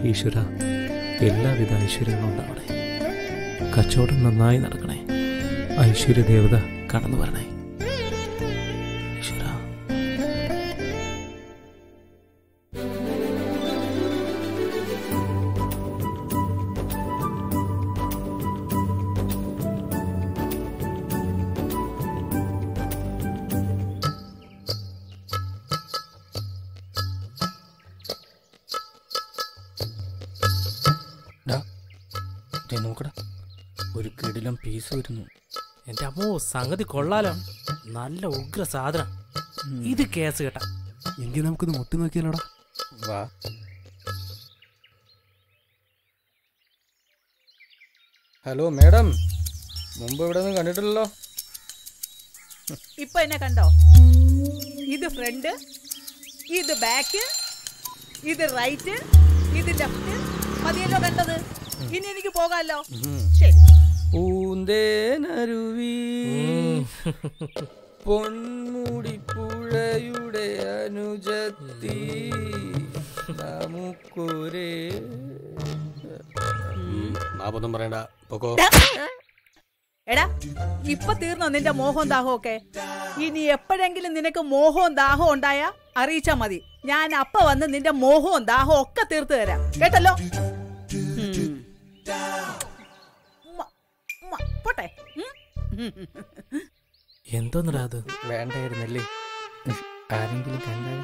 ഈശ്വര എല്ലാവിധ ഐശ്വര്യങ്ങളും ഉണ്ടാവണേ കച്ചവടം നന്നായി നടക്കണേ ഐശ്വര്യ ദേവത കടന്നു വരണേ ഈശ്വര നോക്കടാ ഒരു കിടിലം പീസ് വരുന്നു എന്റെ അമ്മോ സംഗതി കൊള്ളാലോ നല്ല ഉഗ്ര സാധനം ഇത് കേസ് കേട്ടാ എങ്കിൽ നമുക്കൊന്ന് മുട്ടി നോക്കിയാലോടാ വാ ഹലോ മേഡം മുമ്പ് ഇവിടെ നിന്ന് കണ്ടിട്ടില്ലല്ലോ ഇപ്പൊ എന്നെ കണ്ടോ ഇത് ഫ്രണ്ട് ഇത് ബാക്ക് ഇത് റൈറ്റ് ഇത് ലെഫ്റ്റ് മതിയല്ലോ കണ്ടത് ഇനി എനിക്ക് പോകാമല്ലോ ശരി പൂന്തേനരുവി പൊന്മുടി പുഴയുടെ അനുജത്തി നമുക്കൊരേ മാപ്പൊന്നും പറയണ്ട പൊക്കോ എടാ ഇപ്പൊ തീർന്നോ നിന്റെ മോഹവും ദാഹവും ഒക്കെ ഇനി എപ്പോഴെങ്കിലും നിനക്ക് മോഹവും ദാഹവും ഉണ്ടായാ അറിയിച്ചാ മതി ഞാൻ അപ്പ വന്ന് നിന്റെ മോഹവും ദാഹവും ഒക്കെ തീർത്തു തരാം കേട്ടല്ലോ ഉം. ഉമ്മ, ഉമ്മ, പോട്ടെ ഉം? എന്തോന്നടാ അത് വേണ്ടായിരുന്നല്ലേ ആരെങ്കിലും കണ്ടാൽ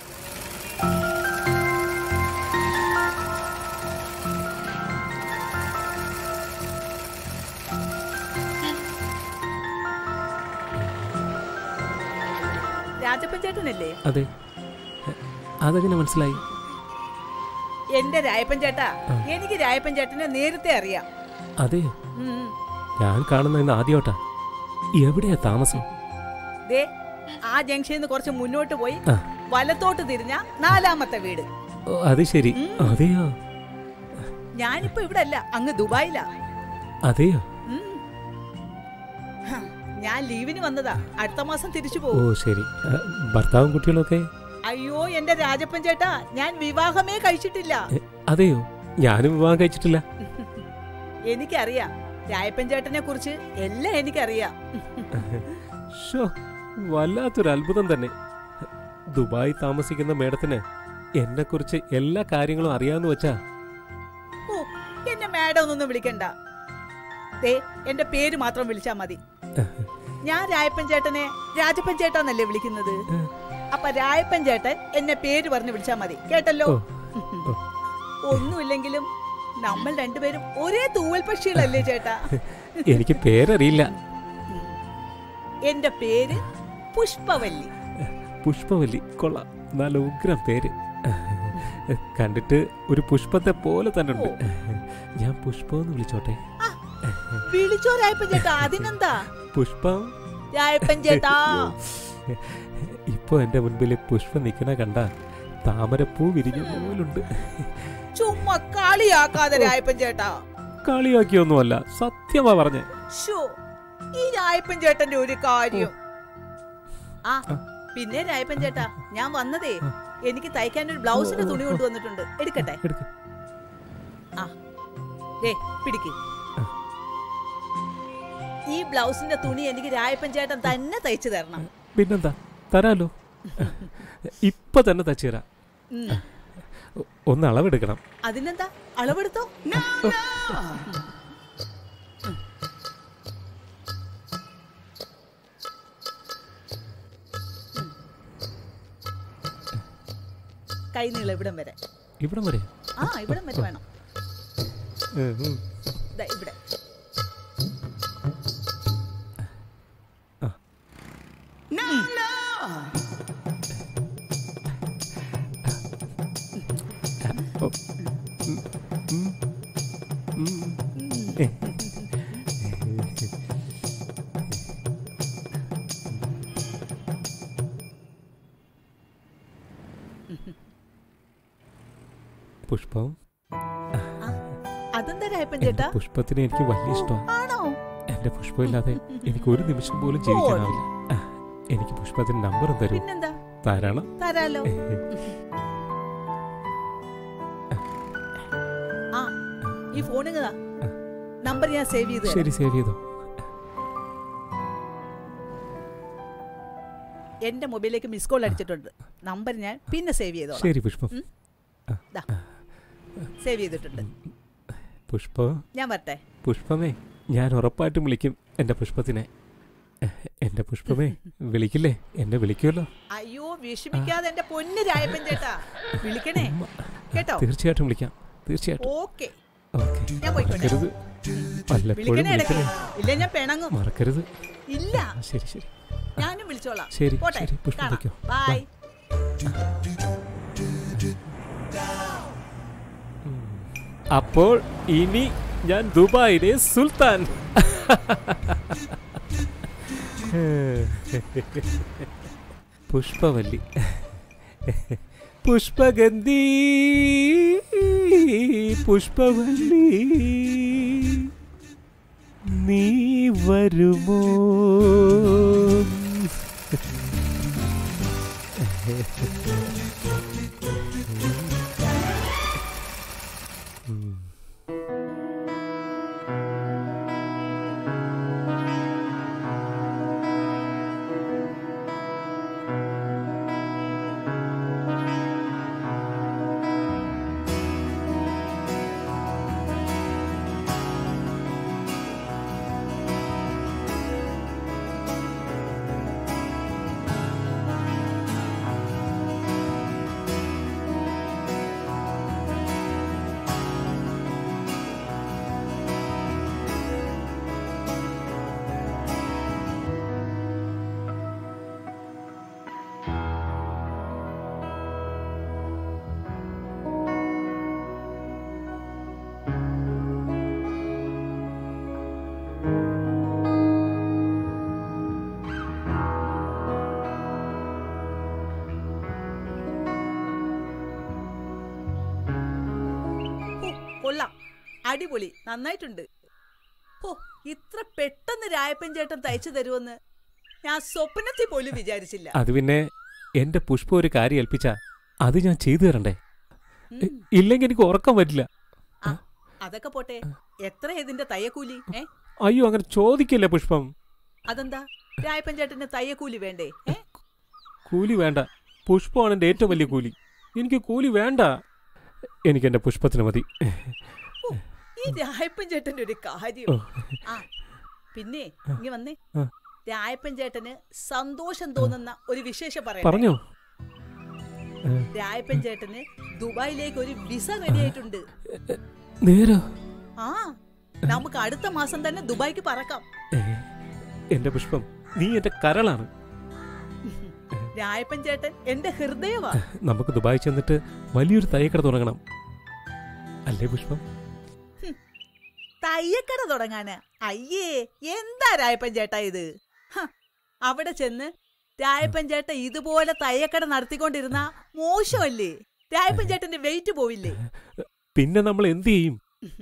രാജപ്പൻ ചേട്ടനല്ലേ അതെ അതെങ്ങനെ മനസ്സിലായി എന്റെ രായപ്പൻ ചേട്ടാ എനിക്ക് രായപ്പൻ ചേട്ടനെ നേരത്തെ അറിയാം അതെ ഉം. ഞാൻ കാണുന്ന ഇന്ന് ആദ്യമായിട്ടാ എവിടെയാ താമസം ദേ ആ ജംഗ്ഷനിൽ നിന്ന് കുറച്ച് മുന്നോട്ട് പോയി ആ. വലത്തോട്ട് തിരിഞ്ഞ നാലാമത്തെ വീട് ഓ, അത് ശരി അതെയോ ഞാനിപ്പോ ഇവിടെ അല്ല അങ്ങ് ദുബായിലാ അതെയോ ഉം. ഹ, ഞാൻ ലീവിന് വന്നതാ അടുത്ത മാസം തിരിച്ചു ഓ പോകും ശരി ആ, ഭർത്താവും കുട്ടികളൊക്കെ അയ്യോ എന്റെ രാജപ്പൻ ചേട്ടാ ഞാൻ വിവാഹമേ കഴിച്ചിട്ടില്ല എ, അതെയോ ഞാനും വിവാഹം കഴിച്ചിട്ടില്ല എനിക്കറിയാം രായപ്പൻ ചേട്ടനെ കുറിച്ച് എല്ലാം എനിക്കറിയാം ഷോ വല്ലാത്തൊരു അത്ഭുതം തന്നെ ദുബായ് താമസിക്കുന്ന മേഡത്തിന് എന്നെ കുറിച്ച് എല്ലാ കാര്യങ്ങളും അറിയാന്ന് വെച്ചാ ഓ എന്നെ മാഡം ഒന്നും വിളിക്കണ്ട ദേ എന്റെ പേര് മാത്രം വിളിച്ചാ മതി ഞാൻ രായപ്പൻ ചേട്ടനെ രാജപ്പൻ ചേട്ടാന്നല്ലേ വിളിക്കുന്നത് അപ്പൊ രായപ്പൻ ചേട്ടൻ എന്നെ പേര് പറഞ്ഞ് വിളിച്ചാ മതി കേട്ടല്ലോ ഓ. ഒന്നുമില്ലെങ്കിലും നമ്മൾ രണ്ടുപേരും ഒരേ തൂവൽ പക്ഷികളല്ലേ ചേട്ടാ എനിക്ക് പേരറിയില്ല എന്റെ പേര് പുഷ്പവല്ലി പുഷ്പവല്ലി കൊള്ളാം നല്ല ഉഗ്രം പേര് കണ്ടിട്ട് ഒരു പുഷ്പത്തെ പോലെ തന്നെ ഉണ്ട് ഞാൻ പുഷ്പം എന്ന് വിളിച്ചോട്ടെ വിളിച്ചോ രായപ്പൻ ചേട്ടാ അതിനെന്താ പുഷ്പം രായപ്പൻ ചേട്ടാ ഇപ്പൊ എന്റെ മുൻപിൽ പുഷ്പം നിൽക്കണ കണ്ട താമരപ്പൂ വിരിഞ്ഞ പോലുണ്ട് ചുമ്മാ കളിയാക്കാതെ രായപ്പൻ ചേട്ടാ കളിയാക്കിയൊന്നുമല്ല സത്യമാ പറഞ്ഞേ ഷോ ഈ രായപ്പൻ ചേട്ടന്റെ ഒരു കാര്യം ആ പിന്നെ രായപ്പൻ ചേട്ടാ ഞാൻ വന്നതേ എനിക്ക് തയ്ക്കാൻ ഒരു ബ്ലൗസിന്റെ തുണി കൊണ്ടുവന്നിട്ടുണ്ട് എടുക്കട്ടെ എടുക്ക്. ആ ദേ പിടിക്ക് ഈ ബ്ലൗസിന്റെ തുണി എനിക്ക് രായപ്പൻ ചേട്ടൻ തന്നെ തയ്ച്ചു തരണം പിന്നെന്താ തരാലോ ഇപ്പൊ തന്നെ തച്ചു തരാം ഉം. ഒ- ഒന്ന് അളവെടുക്കണം അതിനെന്താ അളവെടുത്തോ കൈ നീളം ഇവിടം വരെ ഇവിടം വരെ ആ ഇവിടം വരെ വേണം ഉം, ഉം. ദാ ഇവിടെ ഓ. ഉം, ഉം, ഉം. ഏ. പുഷ്പം അതെന്താ രായപ്പൻ എന്റെ ചേട്ടാ പുഷ്പത്തിന് എനിക്ക് വലിയ ഇഷ്ടമാണ് ആണോ എന്റെ പുഷ്പമില്ലാതെ എനിക്ക് ഒരു നിമിഷം പോലും ജീവിക്കാനാവില്ല ആ, എനിക്ക് പുഷ്പത്തിന് നമ്പറും തരൂ പിന്നെന്താ തരണം തരാലോ ഈ ഫോണിങ്ങതാ നമ്പർ ഞാൻ സേവ് ചെയ്ത് തരാം. ശരി സേവ് ചെയ്തോ എന്റെ മൊബൈലിലേക്ക് മിസ് കോൾ അടിച്ചിട്ടുണ്ട് നമ്പർ ഞാൻ പിന്നെ സേവ് ചെയ്തോളാം ശരി പുഷ്പം സേവ് ചെയ്തിട്ടുണ്ട് പുഷ്പ ഞാൻ വരട്ടെ പുഷ്പമേ ഞാൻ ഉറപ്പായിട്ടും വിളിക്കും എൻ്റെ പുഷ്പത്തിനെ എൻ്റെ പുഷ്പമേ വിളിക്കില്ലേ എന്നെ വിളിക്കുമല്ലോ അയ്യോ വിഷമിക്കാതെ എന്റെ പൊന്ന് രായപ്പൻ ചേട്ടാ വിളിക്കണേ കേട്ടോ തീർച്ചയായിട്ടും വിളിക്കാം തീർച്ചയായിട്ടും ഓക്കെ ഓക്കെ ഞാൻ പോയിക്കോട്ടെ മറക്കരുത് വല്ലപ്പോഴും വിളിക്കണേ ഇടയ്ക്ക് വിളിക്കണേ ഇല്ല ഞാൻ പിണങ്ങും മറക്കരുത് ഇല്ല ആ, ശരി ശരി ഞാനും വിളിച്ചോളാം ശരി പോട്ടെ ശരി പുഷ്പം കാണാം വയ്ക്കോ ബൈ അപ്പോൾ ഇനി ഞാൻ ദുബായിലെ സുൽത്താൻ പുഷ്പവല്ലി പുഷ്പഗന്ധി പുഷ്പവല്ലി നീ വരുമോ ഹോ, കൊള്ളാം അടിപൊളി നന്നായിട്ടുണ്ട് ഓ ഇത്ര പെട്ടെന്ന് രായപ്പൻ ചേട്ടൻ തയ്ച്ചു തരുമെന്ന് ഞാൻ സ്വപ്നത്തിൽ പോലും വിചാരിച്ചില്ല അത് പിന്നെ എന്റെ പുഷ്പം ഒരു കാര്യം ഏൽപ്പിച്ച അത് ഞാൻ ചെയ്തു തരണ്ടേ ഉം. ഇല്ലെങ്കിൽ എനിക്ക് ഉറക്കം പറ്റില്ല ആ, അതൊക്കെ പോട്ടെ എത്ര ഇതിന്റെ തയ്യക്കൂലി ഏ അയ്യോ അങ്ങനെ ചോദിക്കില്ല പുഷ്പം അതെന്താ രായപ്പൻ ചേട്ടന് തയ്യക്കൂലി വേണ്ടേ ഏ കൂലി വേണ്ട പുഷ്പമാണ് എൻ്റെ ഏറ്റവും വലിയ കൂലി എനിക്ക് കൂലി വേണ്ട എനിക്ക് എൻ്റെ പുഷ്പത്തിന് മതി ഓ, ഈ രായപ്പൻ ചേട്ടന്റെ ഒരു കാര്യം ഓ. ആ പിന്നെ ഇങ്ങ വന്നേ ആ. രായപ്പൻ ചേട്ടന് സന്തോഷം തോന്നുന്ന ഒരു വിശേഷം പറയാം പറഞ്ഞോ രായപ്പൻ ചേട്ടന് ദുബായിലേക്ക് ഒരു വിസ റെഡി ആയിട്ടുണ്ട് നേരോ ആ നമുക്ക് അടുത്ത മാസം തന്നെ ദുബായിക്ക് പറക്കാം ഏ, എൻ്റെ പുഷ്പം നീ എൻ്റെ കരളാണ് രായപ്പൻ ചേട്ടൻ എന്റെ ഹൃദയവാ നമുക്ക് ദുബായി ചെന്നിട്ട് വലിയൊരു തയ്യക്കട തുടങ്ങണം അല്ലേ പുഷ്പം തയ്യക്കട തുടങ്ങാന് അയ്യേ എന്താ രായപ്പൻ ചേട്ടാ ഇത് ഹ, അവിടെ ചെന്ന് രായപ്പൻ ചേട്ട ഇതുപോലെ തയ്യക്കട നടത്തിക്കൊണ്ടിരുന്ന മോശമല്ലേ രായപ്പൻ ചേട്ടന്റെ വെയിറ്റ് പോവില്ലേ പിന്നെ നമ്മൾ എന്ത് ചെയ്യും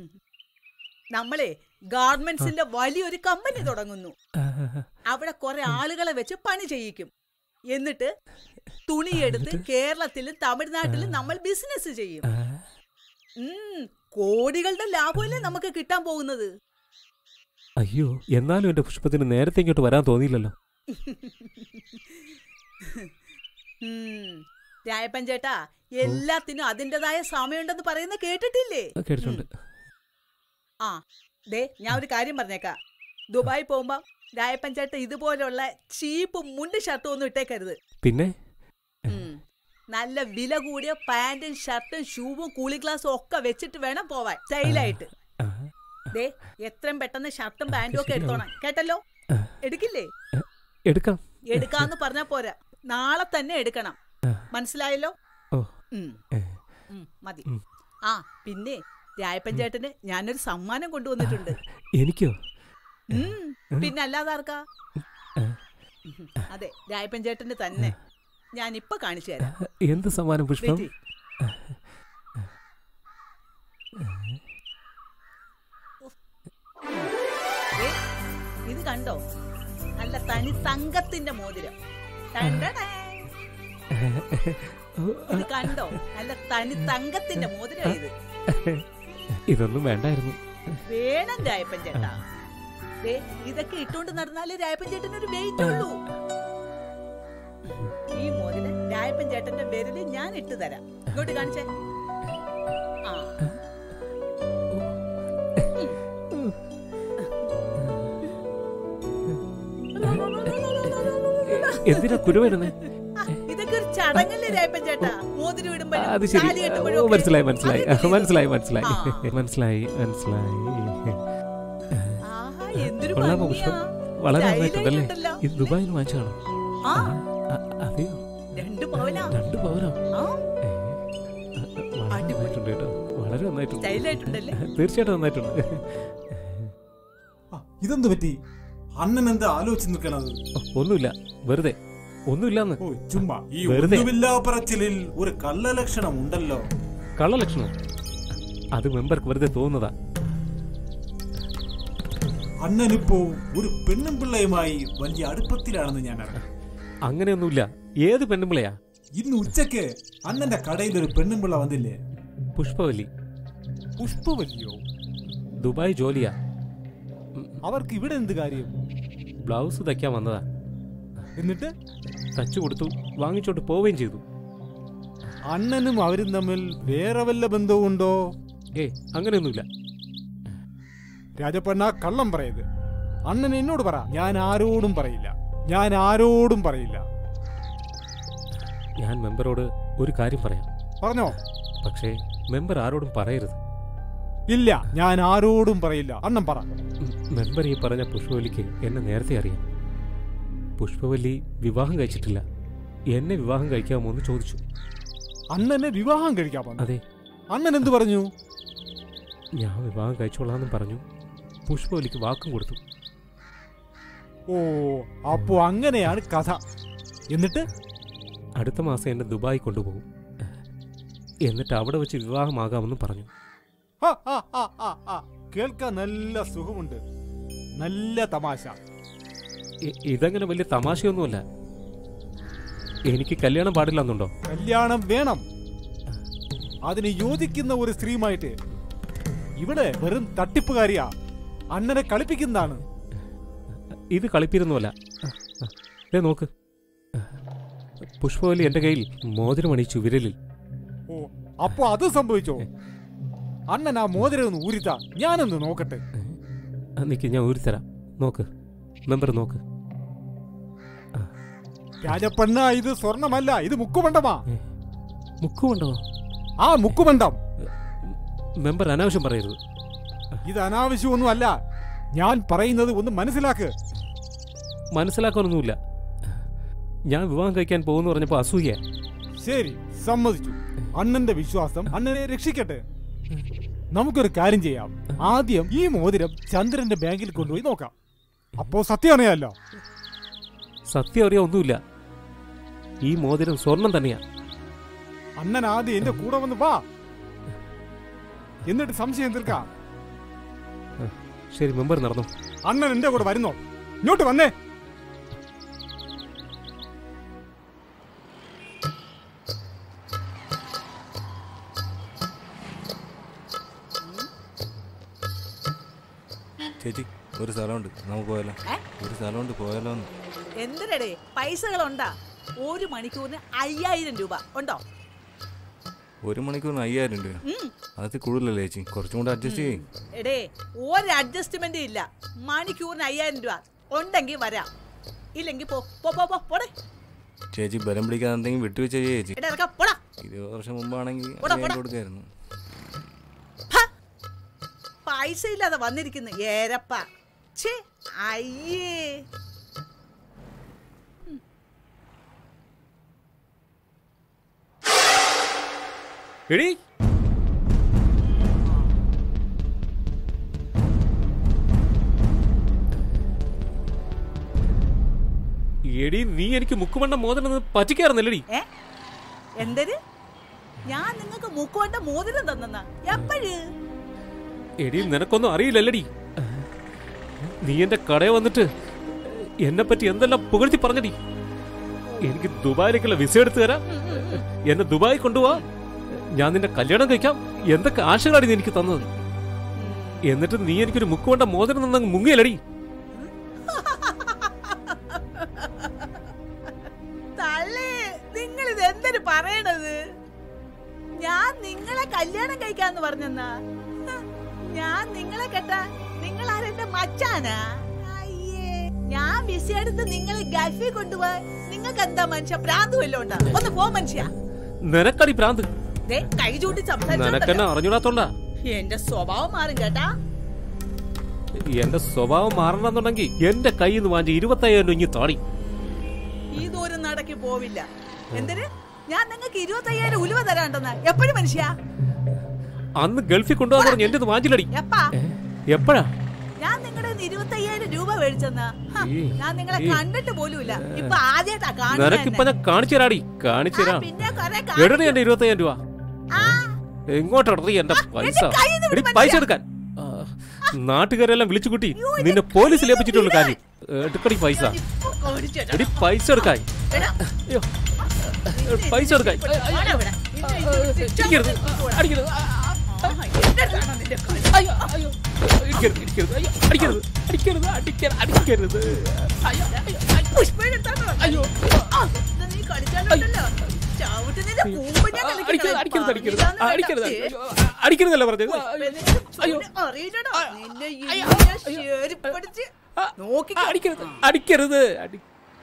നമ്മളെ ഗാർമെന്റ്സിന്റെ വലിയൊരു കമ്പനി തുടങ്ങുന്നു ആ, അവിടെ കുറെ ആളുകളെ വെച്ച് പണി ചെയ്യിക്കും എന്നിട്ട് തുണിയെടുത്ത് കേരളത്തിലും തമിഴ്നാട്ടിലും നമ്മൾ ബിസിനസ് ചെയ്യും ആ, ഉം, കോടികളുടെ ലാഭമല്ലേ നമുക്ക് കിട്ടാൻ പോകുന്നത് അയ്യോ എന്നാലും എൻ്റെ പുഷ്പത്തിന് നേരത്തെ ഇങ്ങോട്ട് വരാൻ തോന്നിയില്ലല്ലോ ഉം, രായപ്പൻ ചേട്ടാ എല്ലാത്തിനും അതിൻ്റെതായ സമയമുണ്ടെന്ന് പറയുന്ന കേട്ടിട്ടില്ലേ ആ, കേട്ടിട്ടുണ്ട് ആ ദേ ഞാൻ ഒരു കാര്യം പറഞ്ഞേക്കാം ദുബായി പോകുമ്പോ രായപ്പൻ ചേട്ട ഇതുപോലുള്ള ചീപ്പ് മുണ്ട് ഷർട്ടും ഒന്നും ഇട്ടേക്കരുത് പിന്നെ ഉം. നല്ല വില കൂടിയ പാന്റും ഷർട്ടും ഷൂവും കൂളി ഗ്ലാസും ഒക്കെ വെച്ചിട്ട് വേണം പോവാൻ സ്റ്റൈലായിട്ട് ആ, ദേ എത്രയും പെട്ടെന്ന് ഷർട്ടും പാന്റും ഒക്കെ എടുത്തോണം കേട്ടല്ലോ ആ. എടുക്കില്ലേ എടുക്കാം എടുക്കാന്ന് പറഞ്ഞാ പോരാ നാളെ തന്നെ എടുക്കണം ആ. മനസ്സിലായല്ലോ ഓ ഉം. ഏ, ഉം, മതി ഉം. ആ പിന്നെ രായപ്പൻ ചേട്ടന് ഞാനൊരു സമ്മാനം കൊണ്ടുവന്നിട്ടുണ്ട് എനിക്കോ ഉം, പിന്നെ അല്ലാതെ ആർക്കാ ആ. ഉം, അതെ രായപ്പൻ ചേട്ടന് തന്നെ ഞാൻ ഇപ്പൊ കാണിച്ചു തരാം എന്ത് സമ്മാനം പുഷ്പം വെയിറ്റ് ചെയ്യ്. ഏ, ഇത് കണ്ടോ നല്ല തനി തങ്കത്തിന്റെ മോതിരം ടണ്ടടേ. ഓ, ഇത് കണ്ടോ നല്ല തനി തങ്കത്തിന്റെ മോതിരം ഇത് ഇതൊന്നും വേണ്ടായിരുന്നു വേണം രായപ്പൻ ചേട്ടാ ദേ, ഇതൊക്കെ ഇട്ടുകൊണ്ട് നടന്നാലേ രായപ്പൻ ചേട്ടന് ഒരു വെയിറ്റ് ഉള്ളൂ ഈ മോതിന് രായപ്പൻ ചേട്ടന്റെ വിരല് ഞാൻ ഇട്ട് തരാം ഇങ്ങോട്ട് കാണിച്ചേ ആ എന്തിനാ കുരുവരുന്നേ ആ, ഇതൊക്കെ ഒരു ചടങ്ങല്ലേ രായപ്പൻ ചേട്ടാ മോതിരം ഇടുമ്പോഴും അത് ശരി താലി ഓ, കെട്ടുമ്പോഴും ഒക്കെ. മനസ്സിലായി മനസ്സിലായി അതെന്തിനാ? മനസ്സിലായി മനസ്സിലായി ആ. മനസ്സിലായി മനസ്സിലായി ആഹാ, എന്തൊരു കൊള്ളാമോ ഭംഗിയാ. പുഷ്പം വളരെ നന്നായിട്ടുണ്ടല്ലേ സ്റ്റൈലായിട്ടുണ്ടല്ലോ. ഇത് ദുബായിൽ നിന്ന് വാങ്ങിച്ചാണോ ആ, അതെയോ രണ്ട് പവനാ രണ്ട് പവനോ ആ, ഏ, വളരെ അടിപൊളി. നന്നായിട്ടുണ്ട് കേട്ടോ വളരെ നന്നായിട്ടുണ്ട് സ്റ്റൈലായിട്ടുണ്ടല്ലേ തീർച്ചയായിട്ടും നന്നായിട്ടുണ്ട് ആ, ഇതെന്ത് പറ്റി അണ്ണൻ എന്താ ആലോചിച്ച് നിൽക്കണത് ഓ, ഒന്നുമില്ല വെറുതെ ഒന്നുമില്ലാന്ന് ഓ ചുമ്മാ ഈ വെറുതെ. ഒന്നുമില്ലാ പറച്ചിലിൽ ഒരു കള്ളലക്ഷണം ഉണ്ടല്ലോ കള്ളലക്ഷണം അത് മെമ്പർക്ക് വെറുതെ തോന്നുന്നതാ അണ്ണനിപ്പോ ഒരു പെണ്ണും പിള്ളയുമായി വലിയ അടുപ്പത്തിലാണെന്ന് ഞാൻ അറിയാം അങ്ങനെയൊന്നുമില്ല ഏത് പെണ്ണുമ്പിളയാ ഇന്ന് ഉച്ചക്ക് അണ്ണന്റെ കടയിൽ ഒരു പെണ്ണും പിള്ള വന്നില്ലേ പുഷ്പവല്ലി പുഷ്പവല്ലിയോ ദുബായ് ജോലിയാ അവർക്ക് ഇവിടെ എന്ത് കാര്യം ബ്ലൗസ് തയ്ക്കാൻ വന്നതാ എന്നിട്ട് തച്ചു കൊടുത്തു വാങ്ങിച്ചോട്ട് പോവുകയും ചെയ്തു അണ്ണനും അവരും തമ്മിൽ വേറെ വല്ല ബന്ധവും ഉണ്ടോ ഏ അങ്ങനെയൊന്നുമില്ല രാജപ്പണ്ണ കള്ളം പറയത് അണ്ണൻ എന്നോട് പറ ഞാൻ ആരോടും പറയില്ല ഞാൻ ആരോടും പറയില്ല ഞാൻ മെമ്പറോട് ഒരു കാര്യം പറയാം പറഞ്ഞോ പക്ഷേ മെമ്പർ ആരോടും പറയരുത് ഇല്ല ഞാൻ ആരോടും പറയില്ല അണ്ണൻ പറ ഉം, മെമ്പർ ഈ പറഞ്ഞ പുഷ്പവല്ലിക്ക് എന്നെ നേരത്തെ അറിയാം പുഷ്പവല്ലി വിവാഹം കഴിച്ചിട്ടില്ല എന്നെ വിവാഹം കഴിക്കാമോ എന്ന് ചോദിച്ചു അണ്ണനെ വിവാഹം കഴിക്കാൻ വന്നു അതെ അണ്ണൻ എന്ത് പറഞ്ഞു ഞാൻ വിവാഹം കഴിച്ചോളാന്നും പറഞ്ഞു പുഷ്പവല്ലിക്ക് വാക്കും കൊടുത്തു ഓ അപ്പോ അങ്ങനെയാണ് കഥ എന്നിട്ട് അടുത്ത മാസം എന്നെ ദുബായി കൊണ്ടുപോകും എന്നിട്ട് അവിടെ വെച്ച് വിവാഹമാകാമെന്നും പറഞ്ഞു ഹ, ഹ, ഹ, ഹ, ഹ. കേൾക്കാൻ നല്ല സുഖമുണ്ട് നല്ല തമാശ ഇ- ഇതങ്ങനെ വലിയ തമാശയൊന്നുമല്ല എനിക്ക് കല്യാണം പാടില്ലെന്നുണ്ടോ കല്യാണം വേണം അതിന് യോജിക്കുന്ന ഒരു സ്ത്രീയുമായിട്ട് ഇവിടെ വെറും തട്ടിപ്പുകാരിയാ അണ്ണനെ കളിപ്പിക്കുന്നതാണ് ഇത് കളിപ്പിരുന്നുമല്ല ദേ നോക്ക് പുഷ്പവല്ലി എൻ്റെ കയ്യിൽ മോതിരം അണിയിച്ചു വിരലിൽ ഓ അപ്പോ അത് സംഭവിച്ചോ അണ്ണൻ ആ മോതിരം ഒന്ന് ഊരിത്താ ഞാനൊന്ന് നോക്കട്ടെ നിൽക്ക് ഞാൻ ഊരിത്തരാം നോക്ക് മെമ്പർ നോക്ക് രാജപ്പണ്ണ ഇത് സ്വർണമല്ല ഇത് മുക്കുമണ്ഡമാ മുക്കുമുണ്ടോ ആ മുക്കുമണ്ഡം മെമ്പർ അനാവശ്യം പറയരുത് ഇത് അനാവശ്യമൊന്നും അല്ല ഞാൻ പറയുന്നത് ഒന്ന് മനസ്സിലാക്ക് മനസ്സിലാക്കാനൊന്നുമില്ല ഞാൻ വിവാഹം കഴിക്കാൻ പോകുന്നു പറഞ്ഞപ്പോൾ അസൂയ ശരി സമ്മതിച്ചു അണ്ണന്റെ വിശ്വാസം അണ്ണനെ രക്ഷിക്കട്ടെ നമുക്കൊരു കാര്യം ചെയ്യാം ആദ്യം ഈ മോതിരം ചന്ദ്രന്റെ ബാങ്കിൽ കൊണ്ടുപോയി നോക്കാം അപ്പോ സത്യം അറിയാലോ സത്യം അറിയാൻ ഒന്നുമില്ല ഈ മോതിരം സ്വർണം തന്നെയാ അണ്ണൻ ആദ്യം എന്റെ കൂടെ വന്ന് വാ എന്നിട്ട് സംശയം തീർക്കാം ശരി മെമ്പർ നടന്നു അണ്ണൻ എന്റെ കൂടെ വരുന്നോ ഇങ്ങോട്ട് വന്നേ ചേച്ചി ഒരു സ്ഥലമുണ്ട് നമുക്ക് പോയാലോ ഏ? ഒരു സ്ഥലമുണ്ട് പോയാലോ എന്ന് എന്തിനടേ പൈസകളുണ്ടാ ഒരു മണിക്കൂറിന് അയ്യായിരം രൂപ ഉണ്ടോ ഒരു മണിക്കൂറിന് അയ്യായിരം രൂപ ഉം. അതൊക്കെ കൂടുതലല്ലേ ചേച്ചി കുറച്ചും കൂടെ അഡ്ജസ്റ്റ് ചെയ്യും എടേ ഒരു അഡ്ജസ്റ്റ്മെന്റ് ഇല്ല മണിക്കൂറിന് അയ്യായിരം രൂപ ഉണ്ടെങ്കിൽ വരാം ഇല്ലെങ്കിൽ പോ പോ പോ പോ പോടെ ചേച്ചി ബലം പിടിക്കാതെ എന്തെങ്കിലും വിട്ടുവെച്ച ചേച്ചി എടാ ഇറക്കാം പോടാ ഇരുപത് വർഷം മുമ്പാണെങ്കിൽ പോടാ, അയ്യായിരം പോടാ. കൊടുക്കായിരുന്നു ഹ! പൈസ ഇല്ലാതെ വന്നിരിക്കുന്നു ഏരപ്പ ഛേ അയ്യേ എടി എടി നീ എനിക്ക് മുക്കുമണ്ണ മോതിരം പറ്റിക്കാറുന്നല്ലടി ഏ എന്തര് ഞാൻ നിങ്ങൾക്ക് മൂക്കുകൊണ്ട മോതിരം തന്നെന്നാ എപ്പോഴ് എടി നിനക്കൊന്നും അറിയില്ലല്ലടി നീ എന്റെ കടയിൽ വന്നിട്ട് എന്നെ പറ്റി എന്തെല്ലാം പുകഴ്ത്തി പറഞ്ഞടി എനിക്ക് ദുബായിലേക്കുള്ള വിസ എടുത്തു തരാം എന്നെ ദുബായി കൊണ്ടുപോവാ ഞാൻ നിന്റെ കല്യാണം കഴിക്കാം എന്തൊക്കെ ആശകളാണ് നീ എനിക്ക് തന്നത് എന്നിട്ട് നീ എനിക്കൊരു മുക്കുകൊണ്ട മോതിരം നിന്നങ്ങ് മുങ്ങിയലടി തള്ളേ നിങ്ങൾ ഇത് എന്തൊരു പറയണത് ഞാൻ നിങ്ങളെ കല്യാണം കഴിക്കാന്ന് പറഞ്ഞെന്നാ ഹ, ഞാൻ നിങ്ങളെ കേട്ടാ നിങ്ങൾ ആരെന്റെ മച്ചാനാ അയ്യേ ഞാൻ വിസ എടുത്ത് നിങ്ങളെ ഗൾഫിൽ കൊണ്ടുപോയി നിങ്ങൾക്ക് എന്താ മനുഷ്യ ഭ്രാന്ത് വല്ലതും ഉണ്ടാ ഒന്ന് പോ മനുഷ്യ നിനക്കടി ഭ്രാന്ത് ദേ കൈ ചൂട്ടി നിനക്കെന്നെ സംസാരിച്ചോണ്ടല്ലോ. അറിഞ്ഞൂടാത്തോണ്ടാ എന്റെ സ്വഭാവം മാറും കേട്ടാ എന്റെ സ്വഭാവം മാറണമെന്നുണ്ടെങ്കിൽ എന്റെ കയ്യിൽ നിന്ന് വാങ്ങിച്ച ഇരുപത്തയ്യായിരം രൂപ ഇങ്ങി താടി ഇതൊരു നടക്ക് പോവില്ല എന്തിന് ഞാൻ നിങ്ങൾക്ക് ഇരുപത്തയ്യായിരം ഉലുവ തരാണ്ടെന്ന് എപ്പോഴും മനുഷ്യ അന്ന് ഗൾഫിൽ കൊണ്ടുപോകാൻ പറഞ്ഞു എന്റെ വാങ്ങിച്ചില്ലടി എപ്പാ എപ്പോഴാ ഞാൻ നിങ്ങളുടെ ഇരുപത്തയ്യായിരം രൂപ മേടിച്ചെന്നാ ഹ, ഈ, ഞാൻ നിങ്ങളെ ഈ. കണ്ടിട്ട് പോലുമില്ല ഇപ്പൊ ആദ്യമായിട്ടാ നിനക്കിപ്പൊ കാണുന്നത് ഞാൻ കാണിച്ചു തരാടി കാണിച്ചു തരാം പിന്നെ കൊറേ എടടി എന്റെ ഇരുപത്തയ്യായിരം രൂപ എങ്ങോട്ടെടറി എന്റെ പൈസ കയ്യിന്ന് എടി വിട് പൈസ മനുഷ്യ. എടുക്കാൻ ആ, നാട്ടുകാരെല്ലാം വിളിച്ചു കൂട്ടി നിന്നെ പോലീസിൽ ഏൽപ്പിച്ചിട്ടുള്ള കാര്യം എടുക്കടി പൈസ എടി പൈസ എടുക്കാൻ അയ്യോ പൈസ എടുക്കാൻ ഇരിക്കരുത് അടിക്കരുത് അയ്യോ അയ്യോ ഇരിക്കരുത് ഇരിക്കരുത് അയ്യോ അടിക്കരുത് അടിക്കരുത് അടിക്കരുത് അടിക്കരുത് അയ്യോ അയ്യോ അയ്യോ അടിക്കരുത് അടിക്കരുത് അടിക്കരുത് അടിക്കരുത് അടിക്കരുതല്ല പറഞ്ഞത് അയ്യോ നോക്കി അടിക്കരുത് അടിക്കരുത് അടി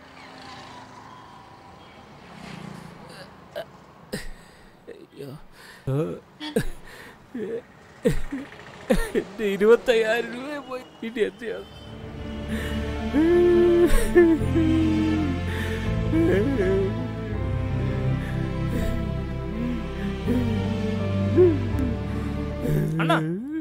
അയ്യോ. എന്റെ ഇരുപത്തയ്യായിരം രൂപ പോയി ഇനി എന്ത് അണ്ണാ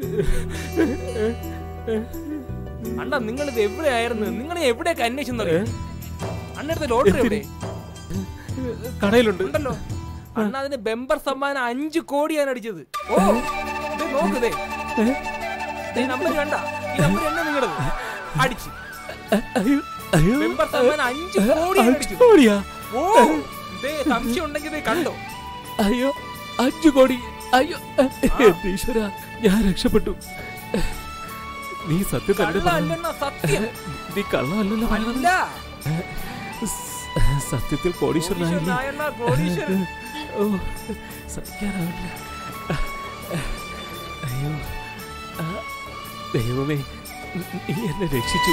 അണ്ണാ നിങ്ങൾ ഇത് എവിടെയായിരുന്നു നിങ്ങൾ എവിടെയൊക്കെ അന്വേഷിച്ചെന്നറിയോ അണ്ണടുത്ത ലോട്ടറി എവിടെ കടയിലുണ്ട് ഉണ്ടല്ലോ അണ്ണ അതിന് ബെമ്പർ സമ്മാനം അഞ്ചു കോടിയാണ് അടിച്ചത് ഓ ദേ നോക്ക് ദേ. ദേ നമ്പർ കണ്ട ഈ നമ്പർ തന്നെ നിങ്ങളത് അടിച്ച് അയ്യോ അയ്യോ ബെമ്പർ സമ്മാനം അഞ്ചു കോടിയാണ് അടിച്ചത് കോടിയാ ഓ ദേ സംശയം ഉണ്ടെങ്കിൽ ദേ കണ്ടോ അയ്യോ അഞ്ചു കോടി അയ്യോ എന്റെ ഈശ്വര ഞാൻ രക്ഷപ്പെട്ടു നീ സത്യം തന്നെ കള്ള പറഞ്ഞു അല്ലെന്നാ സത്യം നീ കള്ളമല്ലല്ലോ പറഞ്ഞത് അല്ല സ- സത്യത്തിൽ കോടീശ്വരനായില്ലേ നായണ്ണ കോടീശ്വരൻ ഓ സഹിക്കാനാവില്ല അയ്യോ ആ, ദൈവമേ നീ എന്നെ രക്ഷിച്ചു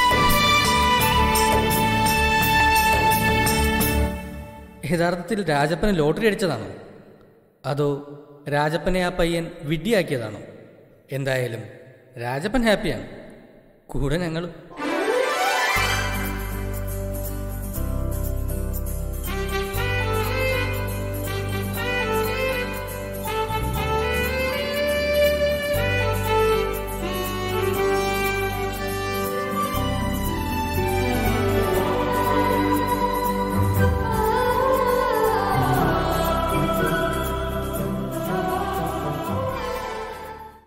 യഥാർത്ഥത്തിൽ രാജപ്പന് ലോട്ടറി അടിച്ചതാണോ അതോ രാജപ്പനെ ആ പയ്യൻ വിഡ്ഢിയാക്കിയതാണോ എന്തായാലും രാജപ്പൻ ഹാപ്പിയാണ് കൂടെ ഞങ്ങളും